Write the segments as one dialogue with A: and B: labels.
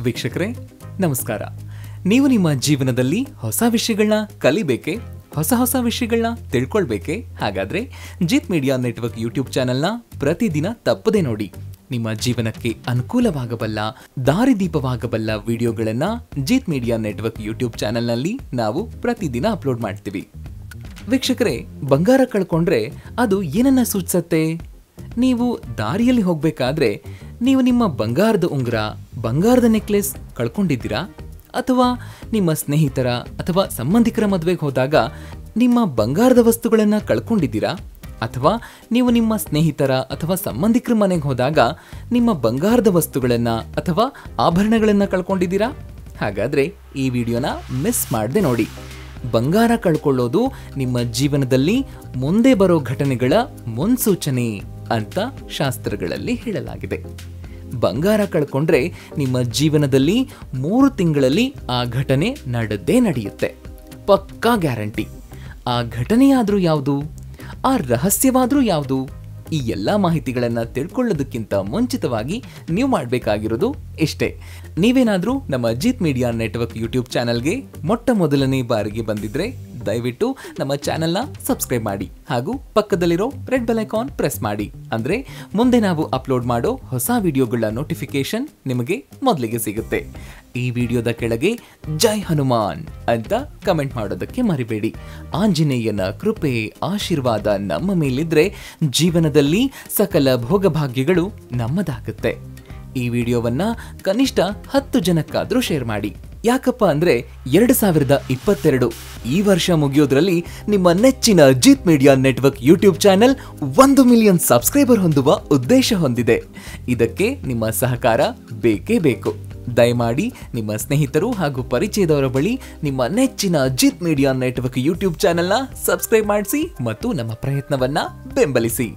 A: ವೀಕ್ಷಕರೇ ನಮಸ್ಕಾರ ನೀವು ನಿಮ್ಮ ಜೀವನದಲ್ಲಿ ಹೊಸ ವಿಷಯಗಳನ್ನ ಕಲಿಬೇಕೆ ಹೊಸ ಹೊಸ ವಿಷಯಗಳನ್ನ ತಿಳ್ಕೊಳ್ಬೇಕೆ ಹಾಗಾದ್ರೆ ಜಿತ್ ಮೀಡಿಯಾ ನೆಟ್ವರ್ಕ್ ಯೂಟ್ಯೂಬ್ ಚಾನೆಲ್ನ ಪ್ರತಿದಿನ ತಪ್ಪದೆ ನೋಡಿ ನಿಮ್ಮ ಜೀವನಕ್ಕೆ ಅನುಕೂಲವಾಗಬಲ್ಲ ದಾರಿದೀಪವಾಗಬಲ್ಲ ವಿಡಿಯೋಗಳನ್ನ ಜಿತ್ ಮೀಡಿಯಾ ನೆಟ್ವರ್ಕ್ ಯೂಟ್ಯೂಬ್ ಚಾನೆಲ್ನಲ್ಲಿ ನಾವು ಪ್ರತಿದಿನ ಅಪ್ಲೋಡ್ ಮಾಡ್ತೀವಿ ವೀಕ್ಷಕರೇ ಬಂಗಾರ ಕಳ್ಕೊಂಡ್ರೆ ಅದು ಏನನ್ನ ಸೂಚಿಸತ್ತೆ ನೀವು ದಾರಿಯಲ್ಲಿ ಹೋಗ್ಬೇಕಾದ್ರೆ ನೀವು ನಿಮ್ಮ ಬಂಗಾರದ ಉಂಗುರ ಬಂಗಾರದ ನೆಕ್ಲೆಸ್ ಕಳ್ಕೊಂಡಿದ್ದೀರಾ ಅಥವಾ ನಿಮ್ಮ ಸ್ನೇಹಿತರ ಅಥವಾ ಸಂಬಂಧಿಕರ ಮದುವೆಗೆ ಹೋದಾಗ ನಿಮ್ಮ ಬಂಗಾರದ ವಸ್ತುಗಳನ್ನು ಕಳ್ಕೊಂಡಿದ್ದೀರಾ ಅಥವಾ ನೀವು ನಿಮ್ಮ ಸ್ನೇಹಿತರ ಅಥವಾ ಸಂಬಂಧಿಕರ ಮನೆಗೆ ಹೋದಾಗ ನಿಮ್ಮ ಬಂಗಾರದ ವಸ್ತುಗಳನ್ನು ಅಥವಾ ಆಭರಣಗಳನ್ನು ಕಳ್ಕೊಂಡಿದ್ದೀರಾ ಹಾಗಾದ್ರೆ ಈ ವಿಡಿಯೋನ ಮಿಸ್ ಮಾಡದೆ ನೋಡಿ ಬಂಗಾರ ಕಳ್ಕೊಳ್ಳೋದು ನಿಮ್ಮ ಜೀವನದಲ್ಲಿ ಮುಂದೆ ಬರೋ ಘಟನೆಗಳ ಮುನ್ಸೂಚನೆ ಅಂತ ಶಾಸ್ತ್ರಗಳಲ್ಲಿ ಹೇಳಲಾಗಿದೆ ಬಂಗಾರ ಕಳ್ಕೊಂಡ್ರೆ ನಿಮ್ಮ ಜೀವನದಲ್ಲಿ ಮೂರು ತಿಂಗಳಲ್ಲಿ ಆ ಘಟನೆ ನಡೆದೇ ನಡೆಯುತ್ತೆ ಪಕ್ಕಾ ಗ್ಯಾರಂಟಿ ಆ ಘಟನೆಯಾದ್ರೂ ಯಾವುದು ಆ ರಹಸ್ಯವಾದ್ರೂ ಯಾವುದು ಈ ಎಲ್ಲ ಮಾಹಿತಿಗಳನ್ನು ತಿಳ್ಕೊಳ್ಳೋದಕ್ಕಿಂತ ಮುಂಚಿತವಾಗಿ ನೀವು ಮಾಡಬೇಕಾಗಿರೋದು ಇಷ್ಟೇ ನೀವೇನಾದರೂ ನಮ್ಮ ಅಜಿತ್ ಮೀಡಿಯಾ ನೆಟ್ವರ್ಕ್ ಯೂಟ್ಯೂಬ್ ಚಾನಲ್ಗೆ ಮೊಟ್ಟ ಮೊದಲನೇ ಬಾರಿಗೆ ಬಂದಿದ್ರೆ ದಯವಿಟ್ಟು ನಮ್ಮ ಚಾನೆಲ್ನ ಸಬ್ಸ್ಕ್ರೈಬ್ ಮಾಡಿ ಹಾಗೂ ಪಕ್ಕದಲ್ಲಿರೋ ರೆಡ್ ಬೆಲ್ ಐಕಾನ್ ಪ್ರೆಸ್ ಮಾಡಿ ಅಂದ್ರೆ ಮುಂದೆ ನಾವು ಅಪ್ಲೋಡ್ ಮಾಡೋ ಹೊಸ ವಿಡಿಯೋಗಳ ನೋಟಿಫಿಕೇಶನ್ ನಿಮಗೆ ಮೊದಲಿಗೆ ಸಿಗುತ್ತೆ ಈ ವಿಡಿಯೋದ ಕೆಳಗೆ ಜೈ ಹನುಮಾನ್ ಅಂತ ಕಮೆಂಟ್ ಮಾಡೋದಕ್ಕೆ ಮರಿಬೇಡಿ ಆಂಜನೇಯನ ಕೃಪೆ ಆಶೀರ್ವಾದ ನಮ್ಮ ಮೇಲಿದ್ರೆ ಜೀವನದಲ್ಲಿ ಸಕಲ ಭೋಗಭಾಗ್ಯಗಳು ನಮ್ಮದಾಗುತ್ತೆ ಈ ವಿಡಿಯೋವನ್ನ ಕನಿಷ್ಠ ಹತ್ತು ಜನಕ್ಕಾದ್ರೂ ಶೇರ್ ಮಾಡಿ ಯಾಕಪ್ಪ ಅಂದ್ರೆ ಎರಡು ಸಾವಿರದ ಇಪ್ಪತ್ತೆರಡು ಈ ವರ್ಷ ಮುಗಿಯೋದ್ರಲ್ಲಿ ನಿಮ್ಮ ನೆಚ್ಚಿನ Jith media network YouTube channel ಒಂದು ಮಿಲಿಯನ್ ಸಬ್ಸ್ಕ್ರೈಬರ್ ಹೊಂದುವ ಉದ್ದೇಶ ಹೊಂದಿದೆ ಇದಕ್ಕೆ ನಿಮ್ಮ ಸಹಕಾರ ಬೇಕೇ ಬೇಕು ದಯಮಾಡಿ ನಿಮ್ಮ ಸ್ನೇಹಿತರು ಹಾಗೂ ಪರಿಚಯದವರ ಬಳಿ ನಿಮ್ಮ ನೆಚ್ಚಿನ ಜಿತ್ ಮೀಡಿಯಾ ನೆಟ್ವರ್ಕ್ ಯೂಟ್ಯೂಬ್ ಚಾನೆಲ್ನ ಸಬ್ಸ್ಕ್ರೈಬ್ ಮಾಡಿಸಿ ಮತ್ತು ನಮ್ಮ ಪ್ರಯತ್ನವನ್ನ ಬೆಂಬಲಿಸಿ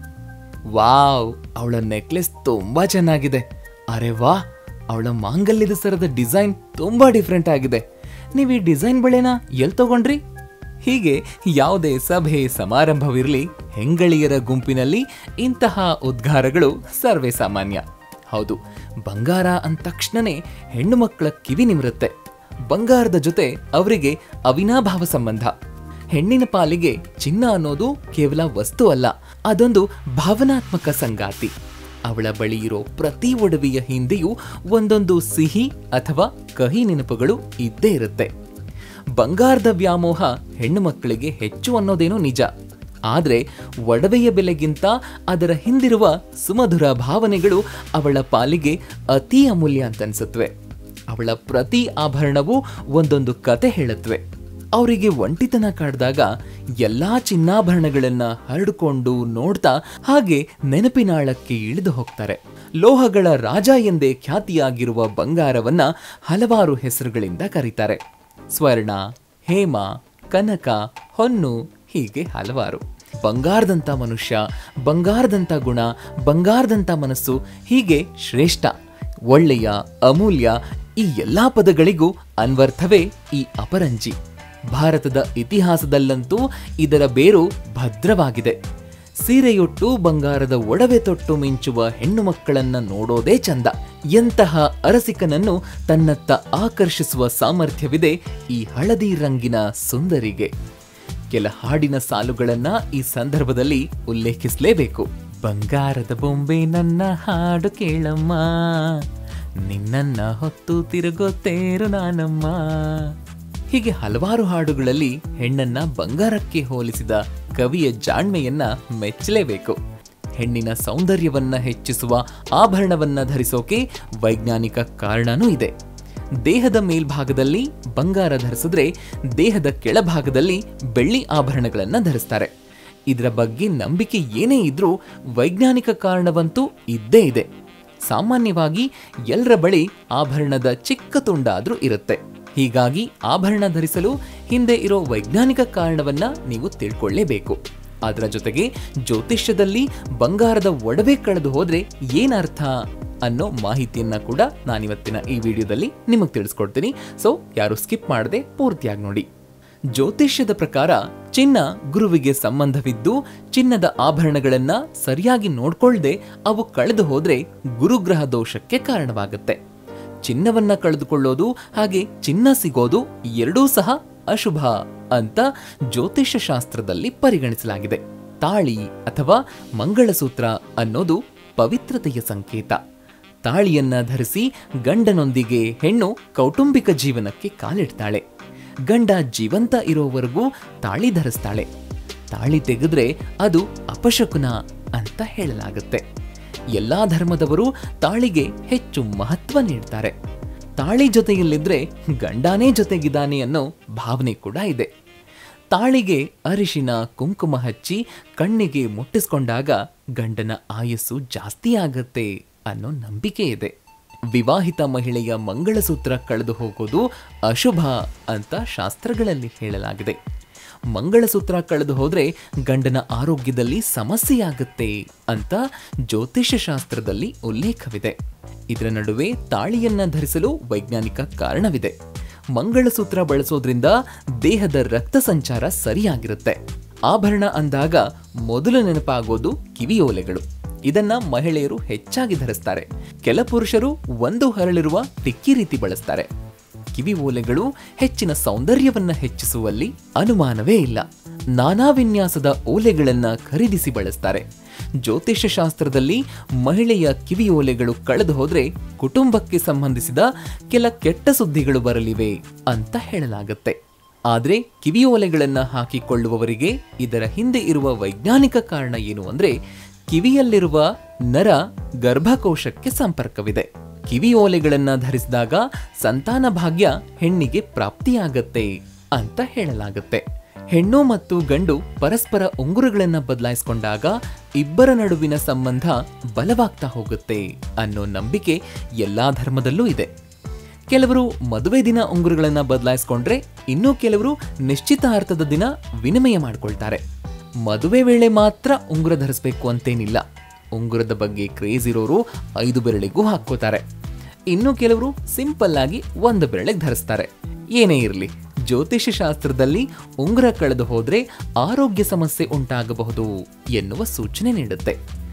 A: ವಾವ್ ಅವಳ ನೆಕ್ಲೆಸ್ ತುಂಬಾ ಚೆನ್ನಾಗಿದೆ ಅರೆ ವಾ ಅವಳ ಮಾಂಗಲ್ಯದ ಸರದ ಡಿಸೈನ್ ತುಂಬಾ ಡಿಫ್ರೆಂಟ್ ಆಗಿದೆ ನೀವು ಈ ಡಿಸೈನ್ ಬಳೆನ ಎಲ್ ತಗೊಂಡ್ರಿ ಹೀಗೆ ಯಾವುದೇ ಸಭೆ ಸಮಾರಂಭವಿರಲಿ ಹೆಂಗಳಿಯರ ಗುಂಪಿನಲ್ಲಿ ಇಂತಹ ಉದ್ಗಾರಗಳು ಸರ್ವೇ ಸಾಮಾನ್ಯ ಹೌದು ಬಂಗಾರ ಅಂದ ತಕ್ಷಣನೇ ಹೆಣ್ಣು ಮಕ್ಕಳ ಕಿವಿ ನಿಮರುತ್ತೆ ಬಂಗಾರದ ಜೊತೆ ಅವರಿಗೆ ಅವಿನಾಭಾವ ಸಂಬಂಧ ಹೆಣ್ಣಿನ ಪಾಲಿಗೆ ಚಿನ್ನ ಅನ್ನೋದು ಕೇವಲ ವಸ್ತು ಅಲ್ಲ ಅದೊಂದು ಭಾವನಾತ್ಮಕ ಸಂಗಾತಿ ಅವಳ ಬಳಿ ಇರೋ ಪ್ರತಿ ಒಡವೆಯ ಹಿಂದೆಯೂ ಒಂದೊಂದು ಸಿಹಿ ಅಥವಾ ಕಹಿ ನೆನಪುಗಳು ಇದ್ದೇ ಇರುತ್ತೆ ಬಂಗಾರದ ವ್ಯಾಮೋಹ ಹೆಣ್ಣು ಮಕ್ಕಳಿಗೆ ಹೆಚ್ಚು ಅನ್ನೋದೇನೋ ನಿಜ ಆದ್ರೆ ಒಡವೆಯ ಬೆಲೆಗಿಂತ ಅದರ ಹಿಂದಿರುವ ಸುಮಧುರ ಭಾವನೆಗಳು ಅವಳ ಪಾಲಿಗೆ ಅತಿ ಅಮೂಲ್ಯ ಅಂತ ಅನ್ಸುತ್ತವೆ ಅವಳ ಪ್ರತಿ ಆಭರಣವೂ ಒಂದೊಂದು ಕತೆ ಹೇಳುತ್ತವೆ ಅವರಿಗೆ ಒಂಟಿತನ ಕಾಡ್ದಾಗ ಎಲ್ಲಾ ಚಿನ್ನಾಭರಣಗಳನ್ನ ಹರಡಿಕೊಂಡು ನೋಡ್ತಾ ಹಾಗೆ ನೆನಪಿನಾಳಕ್ಕೆ ಇಳಿದು ಹೋಗ್ತಾರೆ ಲೋಹಗಳ ರಾಜ ಎಂದೇ ಖ್ಯಾತಿಯಾಗಿರುವ ಬಂಗಾರವನ್ನ ಹಲವಾರು ಹೆಸರುಗಳಿಂದ ಕರೀತಾರೆ ಸ್ವರ್ಣ ಹೇಮ ಕನಕ ಹೊನ್ನು ಹೀಗೆ ಹಲವಾರು ಬಂಗಾರದಂತ ಮನುಷ್ಯ ಬಂಗಾರದಂತ ಗುಣ ಬಂಗಾರದಂತ ಮನಸ್ಸು ಹೀಗೆ ಶ್ರೇಷ್ಠ ಒಳ್ಳೆಯ ಅಮೂಲ್ಯ ಈ ಎಲ್ಲಾ ಪದಗಳಿಗೂ ಅನ್ವರ್ಥವೇ ಈ ಅಪರಂಜಿ ಭಾರತದ ಇತಿಹಾಸದಲ್ಲಂತೂ ಇದರ ಬೇರು ಭದ್ರವಾಗಿದೆ ಸೀರೆಯೊಟ್ಟು ಬಂಗಾರದ ಒಡವೆ ತೊಟ್ಟು ಮಿಂಚುವ ಹೆಣ್ಣು ಮಕ್ಕಳನ್ನ ನೋಡೋದೇ ಚಂದ ಎಂತಹ ಅರಸಿಕನನ್ನು ತನ್ನತ್ತ ಆಕರ್ಷಿಸುವ ಸಾಮರ್ಥ್ಯವಿದೆ ಈ ಹಳದಿ ರಂಗಿನ ಸುಂದರಿಗೆ ಕೆಲ ಹಾಡಿನ ಸಾಲುಗಳನ್ನ ಈ ಸಂದರ್ಭದಲ್ಲಿ ಉಲ್ಲೇಖಿಸಲೇಬೇಕು ಬಂಗಾರದ ಬೊಂಬೆ ನನ್ನ ಹಾಡು ಕೇಳಮ್ಮ ನಿನ್ನನ್ನ ಹೊತ್ತು ತಿರುಗುತ್ತೇರು ನಾನಮ್ಮ ಹೀಗೆ ಹಲವಾರು ಹಾಡುಗಳಲ್ಲಿ ಹೆಣ್ಣನ್ನ ಬಂಗಾರಕ್ಕೆ ಹೋಲಿಸಿದ ಕವಿಯ ಜಾಣ್ಮೆಯನ್ನ ಮೆಚ್ಚಲೇಬೇಕು ಹೆಣ್ಣಿನ ಸೌಂದರ್ಯವನ್ನ ಹೆಚ್ಚಿಸುವ ಆಭರಣವನ್ನ ಧರಿಸೋಕೆ ವೈಜ್ಞಾನಿಕ ಕಾರಣನೂ ಇದೆ ದೇಹದ ಮೇಲ್ಭಾಗದಲ್ಲಿ ಬಂಗಾರ ಧರಿಸಿದ್ರೆ ದೇಹದ ಕೆಳಭಾಗದಲ್ಲಿ ಬೆಳ್ಳಿ ಆಭರಣಗಳನ್ನ ಧರಿಸ್ತಾರೆ ಇದರ ಬಗ್ಗೆ ನಂಬಿಕೆ ಏನೇ ಇದ್ರೂ ವೈಜ್ಞಾನಿಕ ಕಾರಣವಂತೂ ಇದ್ದೇ ಇದೆ ಸಾಮಾನ್ಯವಾಗಿ ಎಲ್ಲರ ಬಳಿ ಆಭರಣದ ಚಿಕ್ಕ ತುಂಡಾದ್ರೂ ಇರುತ್ತೆ ಹೀಗಾಗಿ ಆಭರಣ ಧರಿಸಲು ಹಿಂದೆ ಇರೋ ವೈಜ್ಞಾನಿಕ ಕಾರಣವನ್ನ ನೀವು ತಿಳ್ಕೊಳ್ಳೇಬೇಕು ಅದರ ಜೊತೆಗೆ ಜ್ಯೋತಿಷ್ಯದಲ್ಲಿ ಬಂಗಾರದ ಒಡವೆ ಕಳೆದು ಹೋದ್ರೆ ಏನರ್ಥ ಅನ್ನೋ ಮಾಹಿತಿಯನ್ನ ಕೂಡ ನಾನಿವತ್ತಿನ ಈ ವಿಡಿಯೋದಲ್ಲಿ ನಿಮಗೆ ತಿಳಿಸ್ಕೊಡ್ತೀನಿ ಸೊ ಯಾರು ಸ್ಕಿಪ್ ಮಾಡದೆ ಪೂರ್ತಿಯಾಗಿ ನೋಡಿ ಜ್ಯೋತಿಷ್ಯದ ಪ್ರಕಾರ ಚಿನ್ನ ಗುರುವಿಗೆ ಸಂಬಂಧವಿದ್ದು ಚಿನ್ನದ ಆಭರಣಗಳನ್ನ ಸರಿಯಾಗಿ ನೋಡ್ಕೊಳ್ದೆ ಅವು ಕಳೆದು ಹೋದ್ರೆ ಗುರುಗ್ರಹ ದೋಷಕ್ಕೆ ಕಾರಣವಾಗುತ್ತೆ ಚಿನ್ನವನ್ನ ಕಳೆದುಕೊಳ್ಳೋದು ಹಾಗೆ ಚಿನ್ನ ಸಿಗೋದು ಎರಡೂ ಸಹ ಅಶುಭ ಅಂತ ಜ್ಯೋತಿಷ್ಯ ಶಾಸ್ತ್ರದಲ್ಲಿ ಪರಿಗಣಿಸಲಾಗಿದೆ ತಾಳಿ ಅಥವಾ ಮಂಗಳಸೂತ್ರ ಅನ್ನೋದು ಪವಿತ್ರತೆಯ ಸಂಕೇತ ತಾಳಿಯನ್ನ ಧರಿಸಿ ಗಂಡನೊಂದಿಗೆ ಹೆಣ್ಣು ಕೌಟುಂಬಿಕ ಜೀವನಕ್ಕೆ ಕಾಲಿಡ್ತಾಳೆ ಗಂಡ ಜೀವಂತ ಇರೋವರೆಗೂ ತಾಳಿ ಧರಿಸ್ತಾಳೆ ತಾಳಿ ತೆಗೆದ್ರೆ ಅದು ಅಪಶಕುನ ಅಂತ ಹೇಳಲಾಗುತ್ತೆ ಎಲ್ಲಾ ಧರ್ಮದವರು ತಾಳಿಗೆ ಹೆಚ್ಚು ಮಹತ್ವ ನೀಡ್ತಾರೆ ತಾಳಿ ಜೊತೆಯಲ್ಲಿದ್ರೆ ಗಂಡಾನೇ ಜೊತೆಗಿದ್ದಾನೆ ಅನ್ನೋ ಭಾವನೆ ಕೂಡ ಇದೆ ತಾಳಿಗೆ ಅರಿಶಿನ ಕುಂಕುಮ ಹಚ್ಚಿ ಕಣ್ಣಿಗೆ ಮುಟ್ಟಿಸ್ಕೊಂಡಾಗ ಗಂಡನ ಆಯಸ್ಸು ಜಾಸ್ತಿ ಆಗತ್ತೆ ಅನ್ನೋ ನಂಬಿಕೆ ಇದೆ ವಿವಾಹಿತ ಮಹಿಳೆಯ ಮಂಗಳಸೂತ್ರ ಕಳೆದು ಹೋಗೋದು ಅಶುಭ ಅಂತ ಶಾಸ್ತ್ರಗಳಲ್ಲಿ ಹೇಳಲಾಗಿದೆ ಮಂಗಳಸೂತ್ರ ಕಳೆದು ಹೋದ್ರೆ ಗಂಡನ ಆರೋಗ್ಯದಲ್ಲಿ ಸಮಸ್ಯೆಯಾಗುತ್ತೆ ಅಂತ ಜ್ಯೋತಿಷ್ಯ ಶಾಸ್ತ್ರದಲ್ಲಿ ಉಲ್ಲೇಖವಿದೆ ಇದರ ನಡುವೆ ತಾಳಿಯನ್ನ ಧರಿಸಲು ವೈಜ್ಞಾನಿಕ ಕಾರಣವಿದೆ ಮಂಗಳಸೂತ್ರ ಬಳಸೋದ್ರಿಂದ ದೇಹದ ರಕ್ತ ಸಂಚಾರ ಸರಿಯಾಗಿರುತ್ತೆ ಆಭರಣ ಅಂದಾಗ ಮೊದಲು ನೆನಪಾಗೋದು ಕಿವಿಯೋಲೆಗಳು ಇದನ್ನ ಮಹಿಳೆಯರು ಹೆಚ್ಚಾಗಿ ಧರಿಸ್ತಾರೆ ಕೆಲ ಪುರುಷರು ಒಂದು ಹರಳಿರುವ ಟಿಕ್ಕಿ ರೀತಿ ಬಳಸ್ತಾರೆ ಕಿವಿ ಓಲೆಗಳು ಹೆಚ್ಚಿನ ಸೌಂದರ್ಯವನ್ನ ಹೆಚ್ಚಿಸುವಲ್ಲಿ ಅನುಮಾನವೇ ಇಲ್ಲ ನಾನಾ ವಿನ್ಯಾಸದ ಓಲೆಗಳನ್ನ ಖರೀದಿಸಿ ಬಳಸ್ತಾರೆ ಜ್ಯೋತಿಷ್ಯ ಶಾಸ್ತ್ರದಲ್ಲಿ ಮಹಿಳೆಯ ಕಿವಿ ಓಲೆಗಳು ಕಳೆದು ಹೋದ್ರೆ ಕುಟುಂಬಕ್ಕೆ ಸಂಬಂಧಿಸಿದ ಕೆಲ ಕೆಟ್ಟ ಸುದ್ದಿಗಳು ಬರಲಿವೆ ಅಂತ ಹೇಳಲಾಗುತ್ತೆ ಆದ್ರೆ ಕಿವಿ ಓಲೆಗಳನ್ನ ಹಾಕಿಕೊಳ್ಳುವವರಿಗೆ ಇದರ ಹಿಂದೆ ಇರುವ ವೈಜ್ಞಾನಿಕ ಕಾರಣ ಏನು ಅಂದ್ರೆ ಕಿವಿಯಲ್ಲಿರುವ ನರ ಗರ್ಭಕೋಶಕ್ಕೆ ಸಂಪರ್ಕವಿದೆ ಕಿವಿ ಓಲೆಗಳನ್ನ ಧರಿಸಿದಾಗ ಸಂತಾನ ಭಾಗ್ಯ ಹೆಣ್ಣಿಗೆ ಪ್ರಾಪ್ತಿಯಾಗತ್ತೆ ಅಂತ ಹೇಳಲಾಗುತ್ತೆ ಹೆಣ್ಣು ಮತ್ತು ಗಂಡು ಪರಸ್ಪರ ಉಂಗುರಗಳನ್ನ ಬದಲಾಯಿಸಿಕೊಂಡಾಗ ಇಬ್ಬರ ನಡುವಿನ ಸಂಬಂಧ ಬಲವಾಗ್ತಾ ಹೋಗುತ್ತೆ ಅನ್ನೋ ನಂಬಿಕೆ ಎಲ್ಲಾ ಧರ್ಮದಲ್ಲೂ ಇದೆ ಕೆಲವರು ಮದುವೆ ದಿನ ಉಂಗುರಗಳನ್ನ ಬದಲಾಯಿಸ್ಕೊಂಡ್ರೆ ಇನ್ನೂ ಕೆಲವರು ನಿಶ್ಚಿತಾರ್ಥದ ದಿನ ವಿನಿಮಯ ಮಾಡ್ಕೊಳ್ತಾರೆ ಮದುವೆ ವೇಳೆ ಮಾತ್ರ ಉಂಗುರ ಧರಿಸ್ಬೇಕು ಅಂತೇನಿಲ್ಲ ಉಂಗುರದ ಬಗ್ಗೆ ಕ್ರೇಜ್ ಇರೋರು ಐದು ಬೆರಳಿಗೂ ಹಾಕೋತಾರೆ ಇನ್ನು ಕೆಲವರು ಸಿಂಪಲ್ ಆಗಿ ಒಂದು ಬೆರಳಿಗೆ ಧರಿಸ್ತಾರೆ ಏನೇ ಇರಲಿ ಜ್ಯೋತಿಷ್ಯ ಶಾಸ್ತ್ರದಲ್ಲಿ ಉಂಗುರ ಕಳೆದು ಹೋದ್ರೆ ಆರೋಗ್ಯ ಸಮಸ್ಯೆ ಉಂಟಾಗಬಹುದು ಎನ್ನುವ ಸೂಚನೆ ನೀಡುತ್ತೆ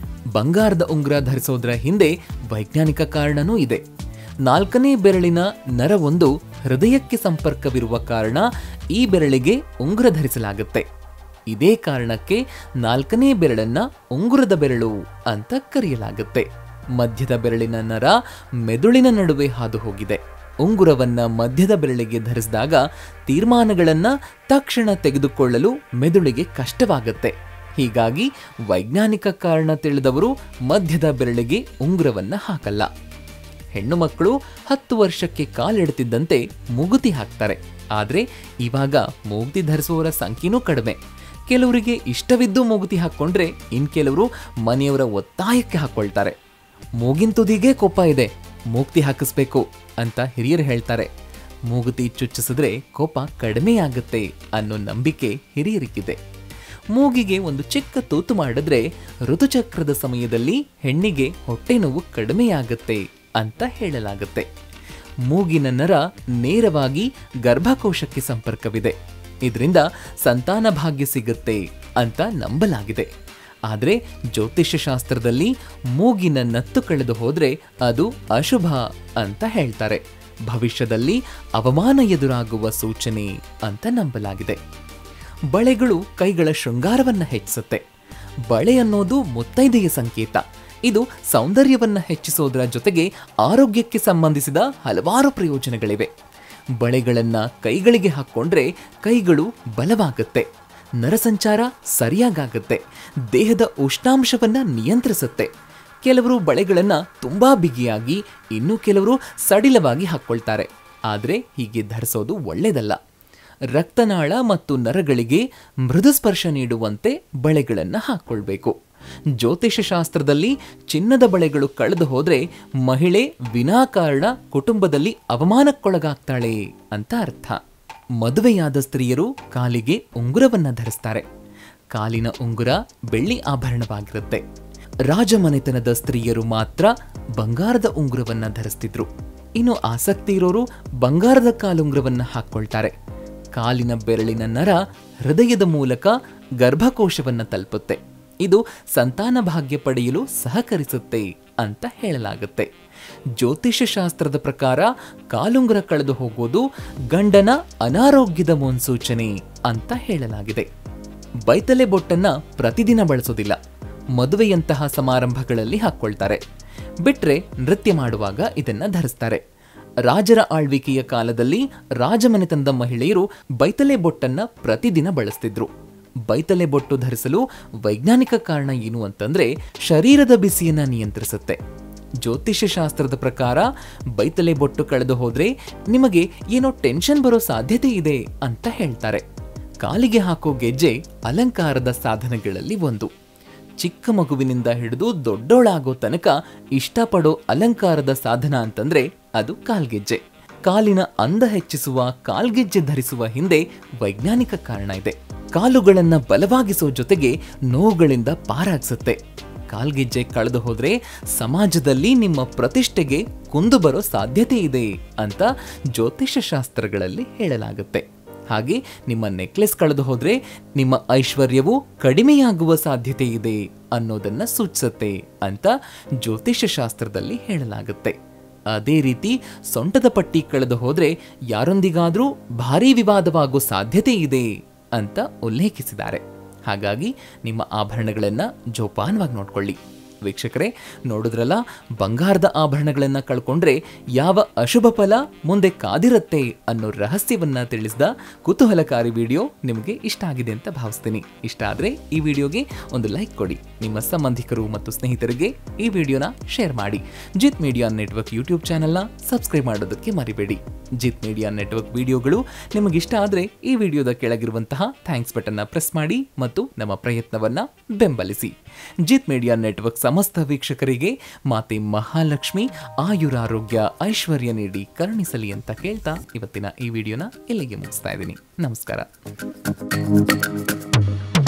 A: ಬಂಗಾರದ ಉಂಗುರ ಧರಿಸೋದ್ರ ಹಿಂದೆ ವೈಜ್ಞಾನಿಕ ಕಾರಣನೂ ಇದೆ ನಾಲ್ಕನೇ ಬೆರಳಿನ ನರವೊಂದು ಹೃದಯಕ್ಕೆ ಸಂಪರ್ಕವಿರುವ ಕಾರಣ ಈ ಬೆರಳಿಗೆ ಉಂಗುರ ಧರಿಸಲಾಗುತ್ತೆ ಇದೇ ಕಾರಣಕ್ಕೆ ನಾಲ್ಕನೇ ಬೆರಳನ್ನ ಉಂಗುರದ ಬೆರಳು ಅಂತ ಕರೆಯಲಾಗುತ್ತೆ ಮಧ್ಯದ ಬೆರಳಿನ ನರ ಮೆದುಳಿನ ನಡುವೆ ಹಾದು ಹೋಗಿದೆ ಉಂಗುರವನ್ನ ಮಧ್ಯದ ಬೆರಳಿಗೆ ಧರಿಸಿದಾಗ ತೀರ್ಮಾನಗಳನ್ನ ತಕ್ಷಣ ತೆಗೆದುಕೊಳ್ಳಲು ಮೆದುಳಿಗೆ ಕಷ್ಟವಾಗುತ್ತೆ ಹೀಗಾಗಿ ವೈಜ್ಞಾನಿಕ ಕಾರಣ ತಿಳಿದವರು ಮಧ್ಯದ ಬೆರಳಿಗೆ ಉಂಗುರವನ್ನ ಹಾಕಲ್ಲ ಹೆಣ್ಣು ಮಕ್ಕಳು ಹತ್ತು ವರ್ಷಕ್ಕೆ ಕಾಲಿಡುತ್ತಿದ್ದಂತೆ ಮೂಗುತಿ ಹಾಕ್ತಾರೆ ಆದ್ರೆ ಇವಾಗ ಮೂಗುತಿ ಧರಿಸುವವರ ಸಂಖ್ಯೆನೂ ಕಡಿಮೆ ಕೆಲವರಿಗೆ ಇಷ್ಟವಿದ್ದು ಮೂಗುತಿ ಹಾಕ್ಕೊಂಡ್ರೆ ಇನ್ ಕೆಲವರು ಮನೆಯವರ ಒತ್ತಾಯಕ್ಕೆ ಹಾಕ್ಕೊಳ್ತಾರೆ ಮೂಗಿನ ತುದಿಗೆ ಕೊಪ್ಪ ಇದೆ ಮೂಗ್ತಿ ಹಾಕಿಸ್ಬೇಕು ಅಂತ ಹಿರಿಯರು ಹೇಳ್ತಾರೆ ಮೂಗುತಿ ಚುಚ್ಚಿಸಿದ್ರೆ ಕೋಪ ಕಡಿಮೆಯಾಗುತ್ತೆ ಅನ್ನೋ ನಂಬಿಕೆ ಹಿರಿಯರಿಗಿದೆ ಮೂಗಿಗೆ ಒಂದು ಚಿಕ್ಕ ತೂತು ಮಾಡಿದ್ರೆ ಋತುಚಕ್ರದ ಸಮಯದಲ್ಲಿ ಹೆಣ್ಣಿಗೆ ಹೊಟ್ಟೆ ನೋವು ಕಡಿಮೆಯಾಗುತ್ತೆ ಅಂತ ಹೇಳಲಾಗುತ್ತೆ ಮೂಗಿನ ನರ ನೇರವಾಗಿ ಗರ್ಭಕೋಶಕ್ಕೆ ಸಂಪರ್ಕವಿದೆ ಇದರಿಂದ ಸಂತಾನ ಭಾಗ್ಯ ಸಿಗುತ್ತೆ ಅಂತ ನಂಬಲಾಗಿದೆ ಆದರೆ ಜ್ಯೋತಿಷ್ಯ ಶಾಸ್ತ್ರದಲ್ಲಿ ಮೂಗಿನ ನತ್ತು ಕಳೆದು ಹೋದ್ರೆ ಅದು ಅಶುಭ ಅಂತ ಹೇಳ್ತಾರೆ ಭವಿಷ್ಯದಲ್ಲಿ ಅವಮಾನ ಎದುರಾಗುವ ಸೂಚನೆ ಅಂತ ನಂಬಲಾಗಿದೆ ಬಳೆಗಳು ಕೈಗಳ ಶೃಂಗಾರವನ್ನ ಹೆಚ್ಚಿಸುತ್ತೆ ಬಳೆ ಅನ್ನೋದು ಮುತ್ತೈದೆಯ ಸಂಕೇತ ಇದು ಸೌಂದರ್ಯವನ್ನ ಹೆಚ್ಚಿಸೋದರ ಜೊತೆಗೆ ಆರೋಗ್ಯಕ್ಕೆ ಸಂಬಂಧಿಸಿದ ಹಲವಾರು ಪ್ರಯೋಜನಗಳಿವೆ ಬಳೆಗಳನ್ನ ಕೈಗಳಿಗೆ ಹಾಕ್ಕೊಂಡ್ರೆ ಕೈಗಳು ಬಲವಾಗುತ್ತೆ ನರಸಂಚಾರ ಸರಿಯಾಗತ್ತೆ ದೇಹದ ಉಷ್ಣಾಂಶವನ್ನ ನಿಯಂತ್ರಿಸುತ್ತೆ ಕೆಲವರು ಬಳೆಗಳನ್ನ ತುಂಬಾ ಬಿಗಿಯಾಗಿ ಇನ್ನು ಕೆಲವರು ಸಡಿಲವಾಗಿ ಹಾಕ್ಕೊಳ್ತಾರೆ ಆದರೆ ಹೀಗೆ ಧರಿಸೋದು ಒಳ್ಳೆಯದಲ್ಲ ರಕ್ತನಾಳ ಮತ್ತು ನರಗಳಿಗೆ ಮೃದು ಸ್ಪರ್ಶ ನೀಡುವಂತೆ ಬಳೆಗಳನ್ನು ಹಾಕ್ಕೊಳ್ಬೇಕು ಜ್ಯೋತಿಷ್ಯ ಶಾಸ್ತ್ರದಲ್ಲಿ ಚಿನ್ನದ ಬಳೆಗಳು ಕಳೆದು ಹೋದ್ರೆ ಮಹಿಳೆ ವಿನಾಕಾರಣ ಕುಟುಂಬದಲ್ಲಿ ಅವಮಾನಕ್ಕೊಳಗಾಗ್ತಾಳೆ ಅಂತ ಅರ್ಥ ಮದುವೆಯಾದ ಸ್ತ್ರೀಯರು ಕಾಲಿಗೆ ಉಂಗುರವನ್ನ ಧರಿಸ್ತಾರೆ ಕಾಲಿನ ಉಂಗುರ ಬೆಳ್ಳಿ ಆಭರಣವಾಗಿರುತ್ತೆ ರಾಜಮನೆತನದ ಸ್ತ್ರೀಯರು ಮಾತ್ರ ಬಂಗಾರದ ಉಂಗುರವನ್ನ ಧರಿಸ್ತಿದ್ರು ಇನ್ನು ಆಸಕ್ತಿ ಇರೋರು ಬಂಗಾರದ ಕಾಲುಂಗುರವನ್ನ ಹಾಕ್ಕೊಳ್ತಾರೆ ಕಾಲಿನ ಬೆರಳಿನ ನರ ಹೃದಯದ ಮೂಲಕ ಗರ್ಭಕೋಶವನ್ನ ತಲುಪುತ್ತೆ ಇದು ಸಂತಾನ ಭಾಗ್ಯ ಪಡೆಯಲು ಸಹಕರಿಸುತ್ತೆ ಅಂತ ಹೇಳಲಾಗುತ್ತೆ ಜ್ಯೋತಿಷ್ಯ ಶಾಸ್ತ್ರದ ಪ್ರಕಾರ ಕಾಲುಂಗುರ ಕಳೆದು ಹೋಗೋದು ಗಂಡನ ಅನಾರೋಗ್ಯದ ಮುನ್ಸೂಚನೆ ಅಂತ ಹೇಳಲಾಗಿದೆ ಬೈತಲೆ ಬೊಟ್ಟನ್ನ ಪ್ರತಿದಿನ ಬಳಸೋದಿಲ್ಲ ಮದುವೆಯಂತಹ ಸಮಾರಂಭಗಳಲ್ಲಿ ಹಾಕ್ಕೊಳ್ತಾರೆ ಬಿಟ್ರೆ ನೃತ್ಯ ಮಾಡುವಾಗ ಇದನ್ನ ಧರಿಸ್ತಾರೆ ರಾಜರ ಆಳ್ವಿಕೆಯ ಕಾಲದಲ್ಲಿ ರಾಜಮನೆತನದ ಮಹಿಳೆಯರು ಬೈತಲೆ ಬೊಟ್ಟನ್ನ ಪ್ರತಿದಿನ ಬಳಸ್ತಿದ್ರು ಬೈತಲೆ ಬೊಟ್ಟು ಧರಿಸಲು ವೈಜ್ಞಾನಿಕ ಕಾರಣ ಏನು ಅಂತಂದ್ರೆ ಶರೀರದ ಬಿಸಿಯನ್ನ ನಿಯಂತ್ರಿಸುತ್ತೆ ಜ್ಯೋತಿಷ್ಯ ಶಾಸ್ತ್ರದ ಪ್ರಕಾರ ಬೈತಲೆ ಬೊಟ್ಟು ಕಳೆದು ಹೋದ್ರೆ ನಿಮಗೆ ಏನೋ ಟೆನ್ಷನ್ ಬರೋ ಸಾಧ್ಯತೆ ಇದೆ ಅಂತ ಹೇಳ್ತಾರೆ ಕಾಲಿಗೆ ಹಾಕೋ ಗೆಜ್ಜೆ ಅಲಂಕಾರದ ಸಾಧನಗಳಲ್ಲಿ ಒಂದು ಚಿಕ್ಕ ಮಗುವಿನಿಂದ ಹಿಡಿದು ದೊಡ್ಡೋಳಾಗೋ ತನಕ ಇಷ್ಟಪಡೋ ಅಲಂಕಾರದ ಸಾಧನ ಅಂತಂದ್ರೆ ಅದು ಕಾಲ್ಗೆಜ್ಜೆ ಕಾಲಿನ ಅಂದ ಹೆಚ್ಚಿಸುವ ಕಾಲ್ಗೆಜ್ಜೆ ಧರಿಸುವ ಹಿಂದೆ ವೈಜ್ಞಾನಿಕ ಕಾರಣ ಇದೆ ಕಾಲುಗಳನ್ನ ಬಲವಾಗಿಸೋ ಜೊತೆಗೆ ನೋವುಗಳಿಂದ ಪಾರಾಗ್ಸುತ್ತೆ ಕಾಲ್ಗೆಜ್ಜೆ ಕಳೆದು ಹೋದ್ರೆ ಸಮಾಜದಲ್ಲಿ ನಿಮ್ಮ ಪ್ರತಿಷ್ಠೆಗೆ ಕುಂದು ಬರೋ ಸಾಧ್ಯತೆ ಇದೆ ಅಂತ ಜ್ಯೋತಿಷ್ಯ ಶಾಸ್ತ್ರಗಳಲ್ಲಿ ಹೇಳಲಾಗುತ್ತೆ ಹಾಗೆ ನಿಮ್ಮ ನೆಕ್ಲೆಸ್ ಕಳೆದು ಹೋದ್ರೆ ನಿಮ್ಮ ಐಶ್ವರ್ಯವು ಕಡಿಮೆಯಾಗುವ ಸಾಧ್ಯತೆ ಇದೆ ಅನ್ನೋದನ್ನ ಸೂಚಿಸುತ್ತೆ ಅಂತ ಜ್ಯೋತಿಷ್ಯ ಶಾಸ್ತ್ರದಲ್ಲಿ ಹೇಳಲಾಗುತ್ತೆ ಅದೇ ರೀತಿ ಸೊಂಟದ ಪಟ್ಟಿ ಕಳೆದು ಹೋದ್ರೆ ಯಾರೊಂದಿಗಾದ್ರೂ ಭಾರೀ ವಿವಾದವಾಗೋ ಸಾಧ್ಯತೆ ಇದೆ ಅಂತ ಉಲ್ಲೇಖಿಸಿದ್ದಾರೆ ಹಾಗಾಗಿ ನಿಮ್ಮ ಆಭರಣಗಳನ್ನ ಜೋಪಾನವಾಗಿ ನೋಡ್ಕೊಳ್ಳಿ ವೀಕ್ಷಕರೇ ನೋಡಿದ್ರಲ್ಲ ಬಂಗಾರದ ಆಭರಣಗಳನ್ನ ಕಳ್ಕೊಂಡ್ರೆ ಯಾವ ಅಶುಭ ಫಲ ಮುಂದೆ ಕಾದಿರತ್ತೆ ಅನ್ನೋ ರಹಸ್ಯವನ್ನ ತಿಳಿಸಿದ ಕುತೂಹಲಕಾರಿ ವಿಡಿಯೋ ನಿಮಗೆ ಇಷ್ಟ ಆಗಿದೆ ಅಂತ ಭಾವಿಸ್ತೀನಿ ಇಷ್ಟ ಆದ್ರೆ ಈ ವಿಡಿಯೋಗೆ ಒಂದು ಲೈಕ್ ಕೊಡಿ ನಿಮ್ಮ ಸಂಬಂಧಿಕರು ಮತ್ತು ಸ್ನೇಹಿತರಿಗೆ ಈ ವಿಡಿಯೋನ ಶೇರ್ ಮಾಡಿ ಜಿತ್ ಮೀಡಿಯಾ ನೆಟ್ವರ್ಕ್ ಯೂಟ್ಯೂಬ್ ಚಾನೆಲ್ನ ಸಬ್ಸ್ಕ್ರೈಬ್ ಮಾಡೋದಕ್ಕೆ ಮರಿಬೇಡಿ ಜಿತ್ ಮೀಡಿಯಾ ನೆಟ್ವರ್ಕ್ ವಿಡಿಯೋಗಳು ನಿಮಗಿಷ್ಟ ಆದ್ರೆ ಈ ವಿಡಿಯೋದ ಕೆಳಗಿರುವಂತಹ ಥ್ಯಾಂಕ್ಸ್ ಬಟನ್ನ ಪ್ರೆಸ್ ಮಾಡಿ ಮತ್ತು ನಮ್ಮ ಪ್ರಯತ್ನವನ್ನ ಬೆಂಬಲಿಸಿ ಜಿತ್ ಮೀಡಿಯಾ ನೆಟ್ವರ್ಕ್ ಸಮಸ್ತ ವೀಕ್ಷಕರಿಗೆ ಮಾತೆ ಮಹಾಲಕ್ಷ್ಮಿ ಆಯುರಾರೋಗ್ಯ ಐಶ್ವರ್ಯ ನೀಡಿ ಕರುಣಿಸಲಿ ಅಂತ ಕೇಳ್ತಾ ಇವತ್ತಿನ ಈ ವಿಡಿಯೋನ ಇಲ್ಲಿಗೆ ಮುಗಿಸ್ತಾ ಇದ್ದೀನಿ ನಮಸ್ಕಾರ